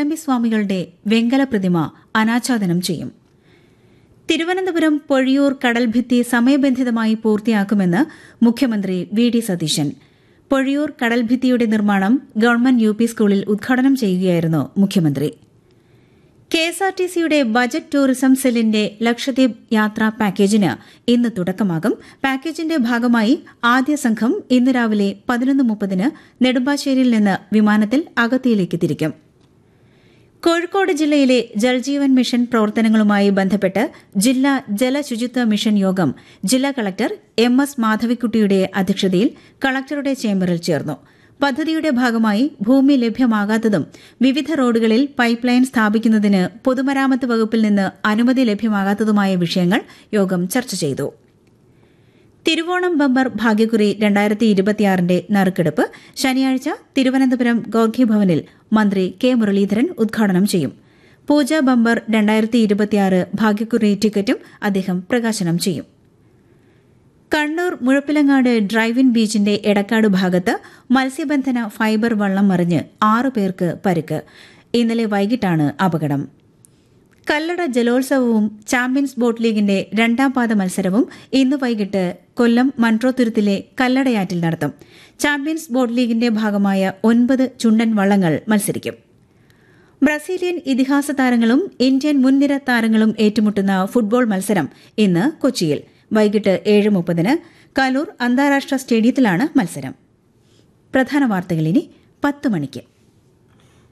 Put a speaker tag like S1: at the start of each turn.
S1: ചട്ടമ്പിസ്വാമികളുടെ വെങ്കല പ്രതിമ അനാച്ഛാദനം ചെയ്യും തിരുവനന്തപുരം പൊഴിയൂർ കടൽഭിത്തി സമയബന്ധിതമായി പൂർത്തിയാക്കുമെന്ന് മുഖ്യമന്ത്രി വി ഡി സതീശൻ പൊഴിയൂർ കടൽഭിത്തിയുടെ നിർമ്മാണം ഗവൺമെന്റ് യു പി സ്കൂളിൽ ഉദ്ഘാടനം ചെയ്യുകയായിരുന്നു മുഖ്യമന്ത്രി കെഎസ്ആർടിസിയുടെ ബജറ്റ് ടൂറിസം സെല്ലിന്റെ ലക്ഷദ്വീപ് യാത്രാ പാക്കേജിന് ഇന്ന് തുടക്കമാകും പാക്കേജിന്റെ ഭാഗമായി ആദ്യ സംഘം ഇന്ന് രാവിലെ പതിനൊന്ന് മുപ്പതിന് നെടുമ്പാശ്ശേരിയിൽ നിന്ന് വിമാനത്തിൽ അഗത്തിയിലേക്ക് തിരിക്കും കോഴിക്കോട് ജില്ലയിലെ ജൽജീവൻ മിഷൻ പ്രവർത്തനങ്ങളുമായി ബന്ധപ്പെട്ട് ജില്ലാ ജലശുചിത്വ മിഷൻ യോഗം ജില്ലാ കളക്ടർ എം എസ് മാധവിക്കുട്ടിയുടെ അധ്യക്ഷതയിൽ കളക്ടറുടെ ചേംബറിൽ ചേർന്നു പദ്ധതിയുടെ ഭാഗമായി ഭൂമി ലഭ്യമാകാത്തതും വിവിധ റോഡുകളിൽ പൈപ്പ് ലൈൻ സ്ഥാപിക്കുന്നതിന് പൊതുമരാമത്ത് വകുപ്പിൽ നിന്ന് അനുമതി ലഭ്യമാകാത്തതുമായ വിഷയങ്ങൾ യോഗം ചർച്ച ചെയ്തു തിരുവോണം ബമ്പർ ഭാഗ്യക്കുറി രണ്ടായിരത്തി ഇരുപത്തിയാറിന്റെ നറുക്കെടുപ്പ് ശനിയാഴ്ച തിരുവനന്തപുരം ഗോർഖി ഭവനിൽ മന്ത്രി കെ മുരളീധരൻ ഉദ്ഘാടനം ചെയ്യും പൂജ ബമ്പർ രണ്ടായിരത്തി ഇരുപത്തിയാറ് ഭാഗ്യക്കുറി ടിക്കറ്റും അദ്ദേഹം പ്രകാശനം ചെയ്യും കണ്ണൂർ മുഴപ്പിലങ്ങാട് ഡ്രൈവിൻ ബീച്ചിന്റെ എടക്കാട് ഭാഗത്ത് മത്സ്യബന്ധന ഫൈബർ വള്ളം മറിഞ്ഞ് ആറു പേർക്ക് പരിക്ക് ഇന്നലെ വൈകിട്ടാണ് അപകടം കല്ലട ജലോത്സവവും ചാമ്പ്യൻസ് ബോട്ട് ലീഗിന്റെ രണ്ടാം പാദ മത്സരവും ഇന്ന് വൈകിട്ട് കൊല്ലം മൺട്രോത്തുരുത്തിലെ കല്ലടയാറ്റിൽ നടത്തും ചാമ്പ്യൻസ് ബോട്ട് ലീഗിന്റെ ഭാഗമായ ഒൻപത് ചുണ്ടൻ വള്ളങ്ങൾ മത്സരിക്കും ബ്രസീലിയൻ ഇതിഹാസ താരങ്ങളും ഇന്ത്യൻ മുൻനിര താരങ്ങളും ഏറ്റുമുട്ടുന്ന ഫുട്ബോൾ മത്സരം ഇന്ന് കൊച്ചിയിൽ വൈകിട്ട് ഏഴ് മുപ്പതിന് കലൂർ അന്താരാഷ്ട്ര സ്റ്റേഡിയത്തിലാണ് മത്സരം പ്രധാന വാർത്തകൾ ഇനി പത്ത് മണിക്ക്